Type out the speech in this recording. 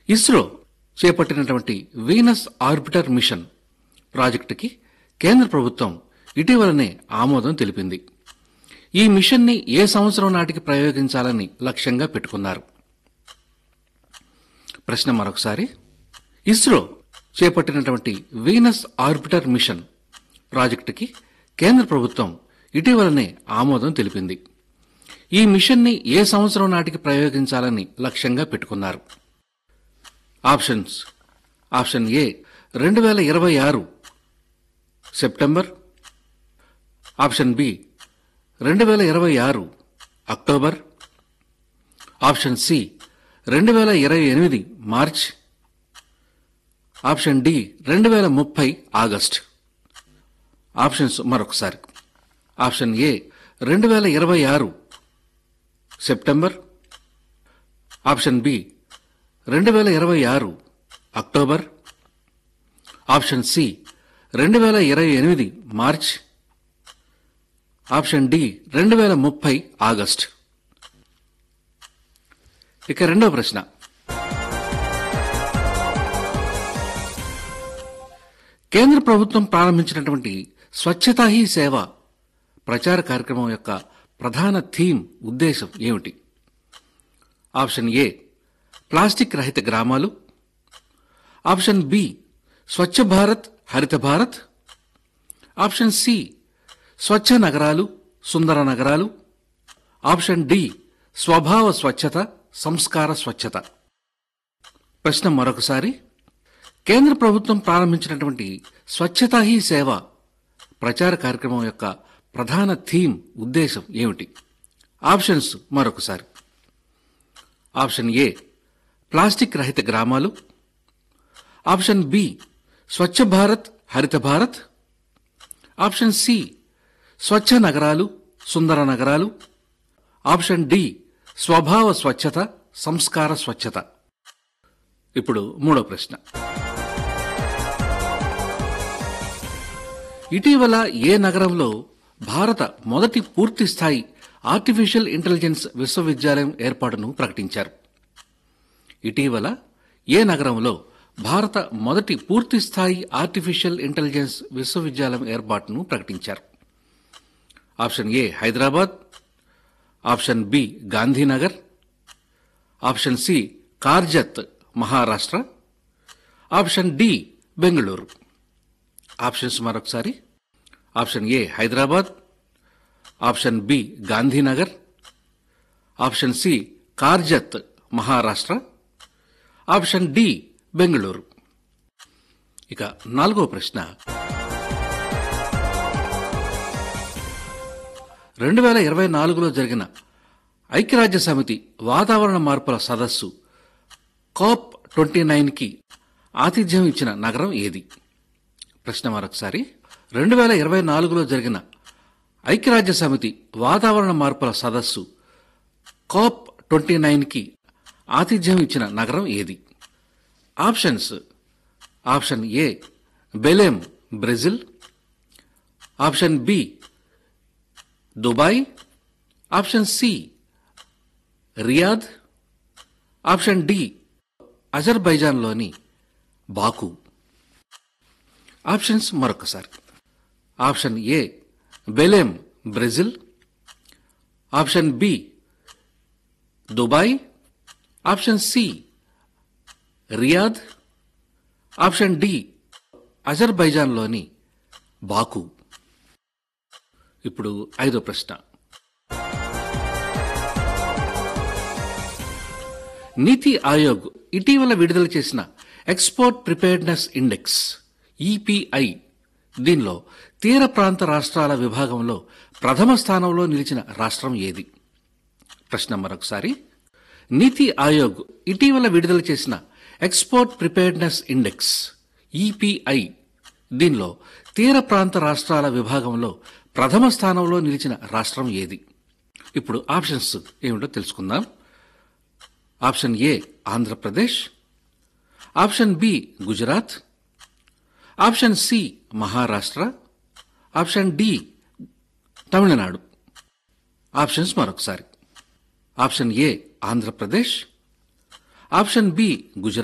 ఇస్రో చేపట్టినటువంటి Venus arbiter machine ప్రాజెక్టుకి కేంద్ర ప్రభుత్వం ఇటీవలనే ఆమోదం తెలిపింది ఈ మిషన్ని ఏ సంవత్సరం నాటికి ప్రయోగించాలని లక్ష్యంగా పెట్టుకున్నారు ప్రశ్న మరొకసారి ఇస్రో చేపట్టినటువంటి వీనస్ ఆర్బిటర్ మిషన్ ప్రాజెక్టుకి కేంద్ర ప్రభుత్వం ఇటీవలనే ఆమోదం తెలిపింది ఈ మిషన్ని ఏ సంవత్సరం నాటికి ప్రయోగించాలని లక్ష్యంగా పెట్టుకున్నారు ఆప్షన్స్ ఆప్షన్ ఏ రెండు వేల ఇరవై ఆరు సెప్టెంబర్ ఆప్షన్ బి రెండు వేల ఇరవై ఆరు అక్టోబర్ ఆప్షన్ సి రెండు వేల ఇరవై ఎనిమిది మార్చ్ ఆప్షన్ డి రెండు వేల ముప్పై ఆగస్ట్ ఆప్షన్స్ మరొకసారి ఆప్షన్ ఏ రెండు వేల ఇరవై ఆరు సెప్టెంబర్ ఆప్షన్ బి రెండు వేల ఇరవై ఆరు అక్టోబర్ ఆప్షన్ సి రెండు వేల ఇరవై ఎనిమిది మార్చ్ ఆప్షన్ డి రెండు వేల ముప్పై ఆగస్ట్ ఇక రెండవ ప్రశ్న కేంద్ర ప్రభుత్వం ప్రారంభించినటువంటి స్వచ్ఛతా హీ సేవ ప్రచార కార్యక్రమం యొక్క ప్రధాన థీమ్ ఉద్దేశం ఏమిటి ఆప్షన్ ఏ ప్లాస్టిక్ రహిత గ్రామాలు ఆప్షన్ బి స్వచ్ఛ భారత్ హరిత భారత్ ఆప్షన్ సి స్వచ్ఛ నగరాలు సుందర నగరాలు ఆప్షన్ డి స్వభావ స్వచ్ఛత సంస్కార స్వచ్ఛత ప్రశ్న మరొకసారి కేంద్ర ప్రభుత్వం ప్రారంభించినటువంటి స్వచ్ఛతా హీ సేవ ప్రచార కార్యక్రమం యొక్క ప్రధాన థీమ్ ఉద్దేశం ఏమిటి ఆప్షన్స్ మరొకసారి ఆప్షన్ ఏ ప్లాస్టిక్ రహిత గ్రామాలు ఆప్షన్ బి స్వచ్ఛ భారత్ హరిత భారత్ ఆప్షన్ సి స్వచ్ఛ నగరాలు సుందర నగరాలు ఆప్షన్ డి స్వభావ స్వచ్ఛత సంస్కార స్వచ్ఛత ఇప్పుడు మూడో ప్రశ్న ఇటీవల ఏ నగరంలో భారత మొదటి పూర్తి స్థాయి ఆర్టిఫిషియల్ ఇంటెలిజెన్స్ విశ్వవిద్యాలయం ఏర్పాటును ప్రకటించారు ఇటీవల ఏ నగరంలో భారత మొదటి పూర్తి స్థాయి ఆర్టిఫిషియల్ ఇంటెలిజెన్స్ విశ్వవిద్యాలయం ఏర్పాటును ప్రకటించారు option A Hyderabad option B Gandhinagar option C Karjat Maharashtra option D Bengaluru options మరొకసారి option A Hyderabad option B Gandhinagar option C Karjat Maharashtra option D Bengaluru ఇక నాలుగో ప్రశ్న రెండు వేల ఇరవై నాలుగులో జరిగిన ఐక్యరాజ్య సమితి వాతావరణ మార్పుల సదస్సు కాప్ ట్వంటీ నైన్కి ఆతిథ్యం ఇచ్చిన నగరం ఏది ప్రశ్న మరొకసారి రెండు వేల ఇరవై నాలుగులో జరిగిన ఐక్యరాజ్య సమితి వాతావరణ మార్పుల సదస్సు కాప్ ట్వంటీ నైన్కి ఆతిథ్యం ఇచ్చిన నగరం ఏది options option A Belem Brazil option B Dubai option C Riyadh option D అజర్బైజాన్లోని బాకు ఆప్షన్స్ మరొకసారి option A Belem Brazil option B Dubai option C Riyadh option D అజర్బైజాన్లోని బాకు ఇప్పుడు ఐదో ప్రశ్న నీతి ఆయోగ్ ఇటీవల విడుదల చేసిన ఎక్స్పోర్ట్ ప్రిపేర్డ్నెస్ ఇండెక్స్ ఈపీఐ దీనిలో తీర ప్రాంత రాష్ట్రాల విభాగంలో ప్రథమ స్థానంలో నిలిచిన రాష్ట్రం ఏది ప్రశ్న మరొకసారి నీతి ఆయోగ్ ఇటీవల విడుదల చేసిన ఎక్స్పోర్ట్ ప్రిపేర్డ్నెస్ ఇండెక్స్ ఈపీఐ దీనిలో తీర ప్రాంత రాష్ట్రాల విభాగంలో ప్రథమ స్థానంలో నిలిచిన రాష్ట్రం ఏది ఇప్పుడు ఆప్షన్స్ ఏమిటో తెలుసుకుందాం option A Andhra Pradesh option B Gujarat option C Maharashtra option D Tamil Nadu options మరొకసారి option A Andhra Pradesh option B Gujarat